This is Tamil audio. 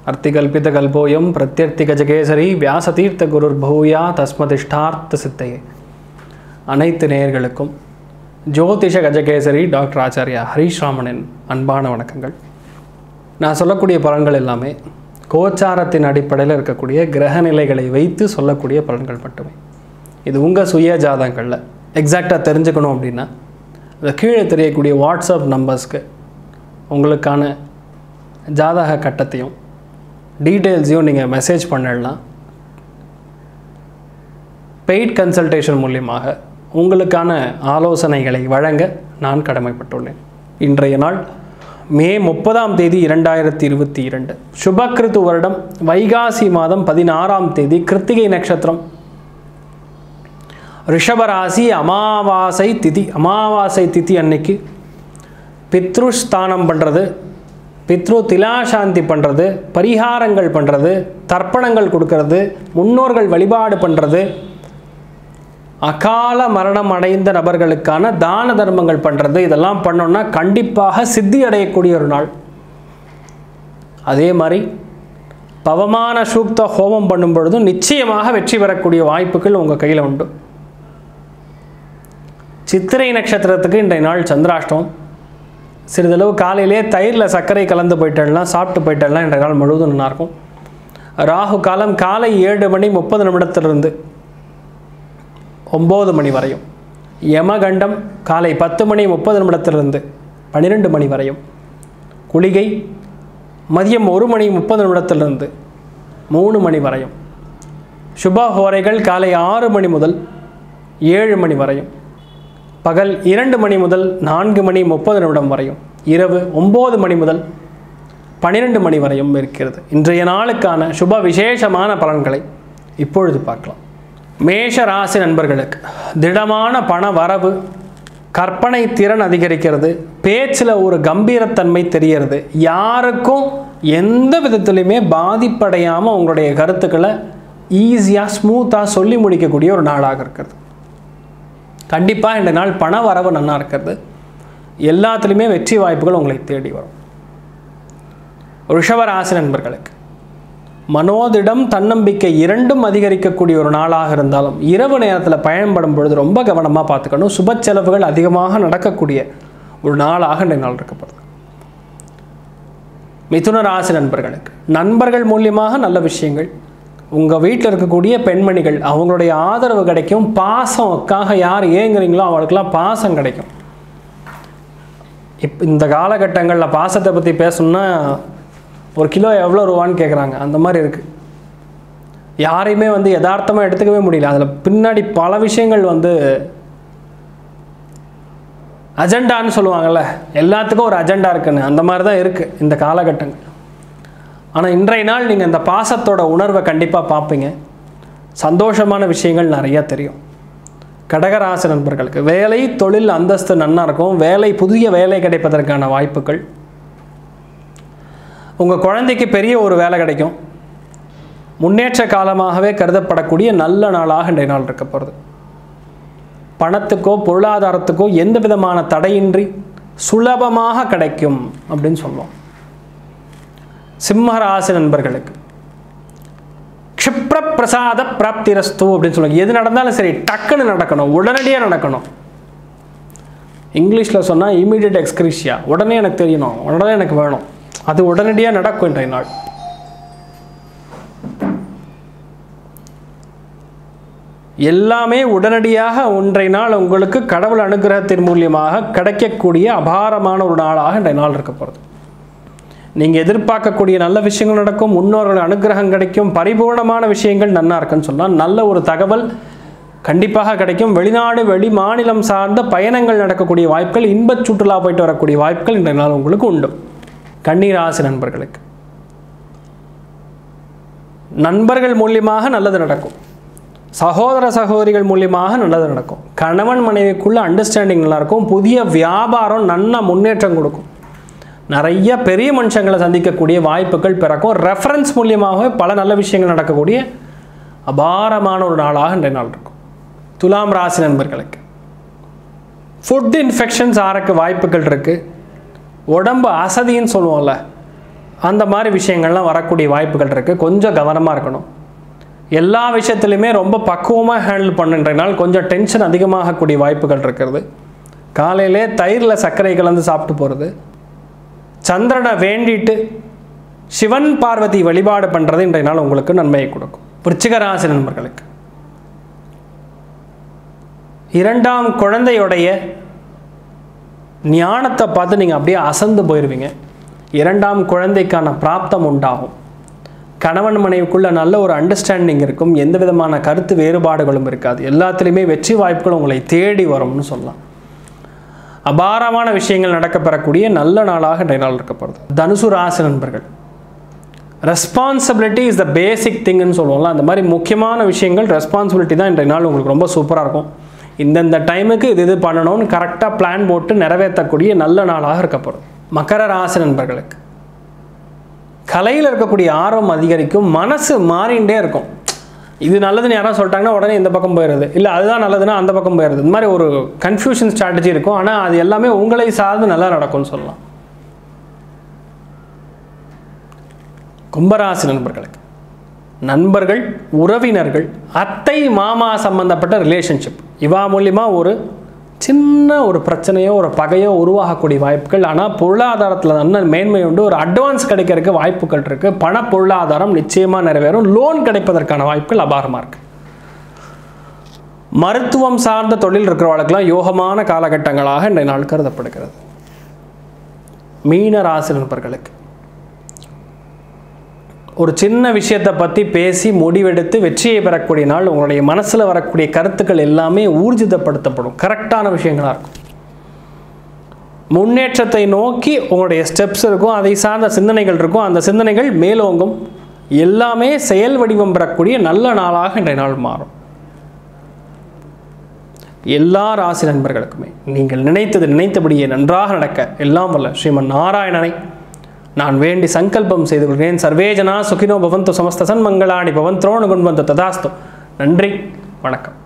அர்த்திகல்பிதகல்போயம் பிரத்யர்த்திகஜகேசரி வியாசதீர்த்த குருர் பௌயா தஸ்மதிஷ்டார்த்த சித்தையே அனைத்து நேயர்களுக்கும் ஜோதிஷ கஜகேசரி டாக்டர் ஆச்சாரியா ஹரீஷ் ராமனின் அன்பான வணக்கங்கள் நான் சொல்லக்கூடிய பலன்கள் எல்லாமே கோச்சாரத்தின் அடிப்படையில் இருக்கக்கூடிய கிரக நிலைகளை வைத்து சொல்லக்கூடிய பலன்கள் மட்டுமே இது உங்கள் சுய ஜாதகங்களில் எக்ஸாக்டாக தெரிஞ்சுக்கணும் அப்படின்னா இந்த கீழே தெரியக்கூடிய வாட்ஸ்அப் நம்பர்ஸ்க்கு உங்களுக்கான ஜாதக கட்டத்தையும் டீட்டெயில்ஸையும் நீங்கள் மெசேஜ் பண்ணிடலாம் பெய்ட் கன்சல்டேஷன் மூலியமாக உங்களுக்கான ஆலோசனைகளை வழங்க நான் கடமைப்பட்டுள்ளேன் இன்றைய நாள் மே முப்பதாம் தேதி இரண்டாயிரத்தி இருபத்தி இரண்டு சுபக்கிருத்து வருடம் வைகாசி மாதம் பதினாறாம் தேதி கிருத்திகை நட்சத்திரம் ரிஷபராசி அமாவாசை திதி அமாவாசை திதி அன்னைக்கு பித்ருஸ்தானம் பண்ணுறது பித்ரு திலாசாந்தி பண்ணுறது பரிகாரங்கள் பண்ணுறது தர்ப்பணங்கள் கொடுக்கறது முன்னோர்கள் வழிபாடு பண்ணுறது அகால மரணம் அடைந்த நபர்களுக்கான தான தர்மங்கள் பண்ணுறது இதெல்லாம் பண்ணோன்னா கண்டிப்பாக சித்தி அடையக்கூடிய ஒரு நாள் அதே மாதிரி பவமான சூக்த ஹோமம் பண்ணும் பொழுதும் நிச்சயமாக வெற்றி பெறக்கூடிய வாய்ப்புகள் உங்கள் கையில் உண்டு சித்திரை நட்சத்திரத்துக்கு இன்றைய நாள் சந்திராஷ்டமம் சிறிதளவு காலையிலே தயிரில் சர்க்கரை கலந்து போயிட்டெல்லாம் சாப்பிட்டு போயிட்டெல்லாம் இன்றைய நாள் முழுவதும் நல்லாயிருக்கும் ராகு காலம் காலை ஏழு மணி முப்பது நிமிடத்திலிருந்து ஒம்பது மணி வரையும் யமகண்டம் காலை பத்து மணி முப்பது நிமிடத்திலிருந்து பன்னிரெண்டு மணி வரையும் குளிகை மதியம் ஒரு மணி முப்பது நிமிடத்திலிருந்து மூணு மணி வரையும் சுப ஹோரைகள் காலை ஆறு மணி முதல் ஏழு மணி வரையும் பகல் இரண்டு மணி முதல் நான்கு மணி முப்பது நிமிடம் வரையும் இரவு ஒம்பது மணி முதல் பன்னிரெண்டு மணி வரையும் இருக்கிறது இன்றைய நாளுக்கான சுப விசேஷமான பலன்களை இப்பொழுது பார்க்கலாம் மேஷ ராசி நண்பர்களுக்கு திடமான பண வரவு கற்பனை திறன் அதிகரிக்கிறது பேச்சில் ஒரு கம்பீரத்தன்மை தெரியறது யாருக்கும் எந்த விதத்துலையுமே பாதிப்படையாமல் உங்களுடைய கருத்துக்களை ஈஸியாக ஸ்மூத்தாக சொல்லி முடிக்கக்கூடிய ஒரு நாளாக இருக்கிறது கண்டிப்பாக இந்த நாள் பண வரவு நல்லா இருக்கிறது எல்லாத்துலேயுமே வெற்றி வாய்ப்புகள் உங்களை தேடி வரும் ரிஷபராசி நண்பர்களுக்கு மனோதிடம் தன்னம்பிக்கை இரண்டும் அதிகரிக்கக்கூடிய ஒரு நாளாக இருந்தாலும் இரவு நேரத்தில் பயன்படும் பொழுது ரொம்ப கவனமாக பார்த்துக்கணும் சுப செலவுகள் அதிகமாக நடக்கக்கூடிய ஒரு நாளாக இந்த நாள் இருக்கப்படுது மிதுன ராசி நண்பர்களுக்கு நண்பர்கள் மூலியமாக நல்ல விஷயங்கள் உங்கள் வீட்டில் இருக்கக்கூடிய பெண்மணிகள் அவங்களுடைய ஆதரவு கிடைக்கும் பாசம்க்காக யார் ஏங்குறீங்களோ அவளுக்கெல்லாம் பாசம் கிடைக்கும் இப் இந்த காலகட்டங்களில் பாசத்தை பற்றி பேசணும்னா ஒரு கிலோ எவ்வளோ ரூபான்னு கேட்குறாங்க அந்த மாதிரி இருக்குது யாரையுமே வந்து யதார்த்தமாக எடுத்துக்கவே முடியல அதில் பின்னாடி பல விஷயங்கள் வந்து அஜெண்டான்னு சொல்லுவாங்கள்ல எல்லாத்துக்கும் ஒரு அஜெண்டா இருக்குன்னு அந்த மாதிரி தான் இருக்குது இந்த காலகட்டங்கள் ஆனால் இன்றைய நாள் நீங்கள் இந்த பாசத்தோட உணர்வை கண்டிப்பாக பார்ப்பீங்க சந்தோஷமான விஷயங்கள் நிறையா தெரியும் கடகராசி நண்பர்களுக்கு வேலை தொழில் அந்தஸ்து நன்னா இருக்கும் வேலை புதிய வேலை கிடைப்பதற்கான வாய்ப்புகள் உங்கள் குழந்தைக்கு பெரிய ஒரு வேலை கிடைக்கும் முன்னேற்ற காலமாகவே கருதப்படக்கூடிய நல்ல நாளாக இன்றைய நாள் இருக்க போகிறது பணத்துக்கோ பொருளாதாரத்துக்கோ எந்த விதமான தடையின்றி சுலபமாக கிடைக்கும் அப்படின்னு சொல்லுவோம் சிம்மராசி நண்பர்களுக்கு க்ஷிப்ர பிரசாத பிராப்திரஸ்து அப்படின்னு சொல்லுவாங்க எது நடந்தாலும் சரி டக்குன்னு நடக்கணும் உடனடியாக நடக்கணும் இங்கிலீஷில் சொன்னால் இமீடியட் எக்ஸ்கிரிஷியா உடனே எனக்கு தெரியணும் உடனே எனக்கு வேணும் அது உடனடியாக நடக்கும் இன்றைய நாள் எல்லாமே உடனடியாக ஒன்றை நாள் உங்களுக்கு கடவுள் அனுகிரகத்தின் மூலியமாக கிடைக்கக்கூடிய அபாரமான ஒரு நாளாக இன்றைய நாள் இருக்க போகிறது நீங்கள் எதிர்பார்க்கக்கூடிய நல்ல விஷயங்கள் நடக்கும் முன்னோர்கள் அனுகிரகம் கிடைக்கும் பரிபூர்ணமான விஷயங்கள் நன்னா இருக்குன்னு சொல்லலாம் நல்ல ஒரு தகவல் கண்டிப்பாக கிடைக்கும் வெளிநாடு வெளி மாநிலம் சார்ந்த பயணங்கள் நடக்கக்கூடிய வாய்ப்புகள் இன்பச் சுற்றுலா போயிட்டு வரக்கூடிய வாய்ப்புகள் இன்றைய நாள் உங்களுக்கு உண்டு கண்ணீராசி நண்பர்களுக்கு நண்பர்கள் மூலியமாக நல்லது நடக்கும் சகோதர சகோதரிகள் மூலியமாக நல்லது நடக்கும் கணவன் மனைவிக்குள்ள அண்டர்ஸ்டாண்டிங் நல்லாயிருக்கும் புதிய வியாபாரம் நல்ல முன்னேற்றம் கொடுக்கும் நிறைய பெரிய மனுஷங்களை சந்திக்கக்கூடிய வாய்ப்புகள் பிறக்கும் ரெஃபரன்ஸ் மூலியமாகவே பல நல்ல விஷயங்கள் நடக்கக்கூடிய அபாரமான ஒரு நாளாக இன்றைய நாள் இருக்கும் துலாம் ராசி நண்பர்களுக்கு ஃபுட் இன்ஃபெக்ஷன்ஸ் ஆறக்கு வாய்ப்புகள் இருக்குது உடம்பு அசதின்னு சொல்லுவோம்ல அந்த மாதிரி விஷயங்கள்லாம் வரக்கூடிய வாய்ப்புகள் இருக்குது கொஞ்சம் கவனமாக இருக்கணும் எல்லா விஷயத்துலையுமே ரொம்ப பக்குவமாக ஹேண்டில் பண்ணுன்றனால கொஞ்சம் டென்ஷன் அதிகமாகக்கூடிய வாய்ப்புகள் இருக்கிறது காலையிலே தயிரில் சர்க்கரை கலந்து சாப்பிட்டு போகிறது சந்திரனை வேண்டிட்டு சிவன் பார்வதி வழிபாடு பண்ணுறது இன்றைய நாள் உங்களுக்கு நன்மையை கொடுக்கும் விருச்சிக ராசி நண்பர்களுக்கு இரண்டாம் குழந்தையுடைய ஞானத்தை பார்த்து நீங்கள் அப்படியே அசந்து போயிடுவீங்க இரண்டாம் குழந்தைக்கான பிராப்தம் உண்டாகும் கணவன் மனைவிக்குள்ள நல்ல ஒரு அண்டர்ஸ்டாண்டிங் இருக்கும் எந்த விதமான கருத்து வேறுபாடுகளும் இருக்காது எல்லாத்துலேயுமே வெற்றி வாய்ப்புகள் உங்களை தேடி வரும்னு சொல்லலாம் அபாரமான விஷயங்கள் நடக்கப்பெறக்கூடிய நல்ல நாளாக இன்றைய நாள் இருக்கப்படுது தனுசு ராசி நண்பர்கள் ரெஸ்பான்சிபிலிட்டி இஸ் த பேசிக் திங்னு சொல்லுவோம்ல அந்த மாதிரி முக்கியமான விஷயங்கள் ரெஸ்பான்சிபிலிட்டி தான் இன்றைய நாள் உங்களுக்கு ரொம்ப சூப்பராக இருக்கும் இந்தந்த டைமுக்கு இது இது பண்ணணும்னு கரெக்டாக பிளான் போட்டு நிறைவேற்றக்கூடிய நல்ல நாளாக இருக்கப்படும் மகர ராசி நண்பர்களுக்கு கலையில் இருக்கக்கூடிய ஆர்வம் அதிகரிக்கும் மனசு மாறிண்டே இருக்கும் இது நல்லதுன்னு யாராவது சொல்லிட்டாங்கன்னா உடனே இந்த பக்கம் போயிடுது இல்லை அதுதான் நல்லதுன்னா அந்த பக்கம் போயிடுது இந்த மாதிரி ஒரு கன்ஃபியூஷன் ஸ்ட்ராட்டஜி இருக்கும் ஆனால் அது எல்லாமே உங்களை சார்ந்து நல்லா நடக்கும்னு சொல்லலாம் கும்பராசி நண்பர்களுக்கு நண்பர்கள் உறவினர்கள் அத்தை மாமா சம்பந்தப்பட்ட ரிலேஷன்ஷிப் இவா மூலியமா ஒரு சின்ன ஒரு பிரச்சனையோ ஒரு பகையோ உருவாகக்கூடிய வாய்ப்புகள் ஆனால் பொருளாதாரத்தில் நல்ல மேன்மை உண்டு ஒரு அட்வான்ஸ் கிடைக்கிறதுக்கு வாய்ப்புகள் இருக்குது பண பொருளாதாரம் நிச்சயமாக நிறைவேறும் லோன் கிடைப்பதற்கான வாய்ப்புகள் அபாரமாக இருக்குது மருத்துவம் சார்ந்த தொழில் இருக்கிறவர்களுக்கெல்லாம் யோகமான காலகட்டங்களாக இன்றைய நாள் கருதப்படுகிறது மீன ராசி நண்பர்களுக்கு ஒரு சின்ன விஷயத்தை பற்றி பேசி முடிவெடுத்து வெற்றியை பெறக்கூடிய நாள் உங்களுடைய மனசில் வரக்கூடிய கருத்துக்கள் எல்லாமே ஊர்ஜிதப்படுத்தப்படும் கரெக்டான விஷயங்களாக இருக்கும் முன்னேற்றத்தை நோக்கி உங்களுடைய ஸ்டெப்ஸ் இருக்கும் அதை சார்ந்த சிந்தனைகள் இருக்கும் அந்த சிந்தனைகள் மேலோங்கும் எல்லாமே செயல் வடிவம் பெறக்கூடிய நல்ல நாளாக இன்றைய நாள் மாறும் எல்லா ராசி நண்பர்களுக்குமே நீங்கள் நினைத்தது நினைத்தபடியே நன்றாக நடக்க எல்லாம் வல்ல ஸ்ரீமன் நாராயணனை நான் வேண்டி சங்கல்பம் செய்து கொள்கிறேன் சர்வேஜனா சுகினோ பவந்து சமஸ்த சன்மங்களாணி பவன் துரோணு குண்வந்து ததாஸ்து நன்றி வணக்கம்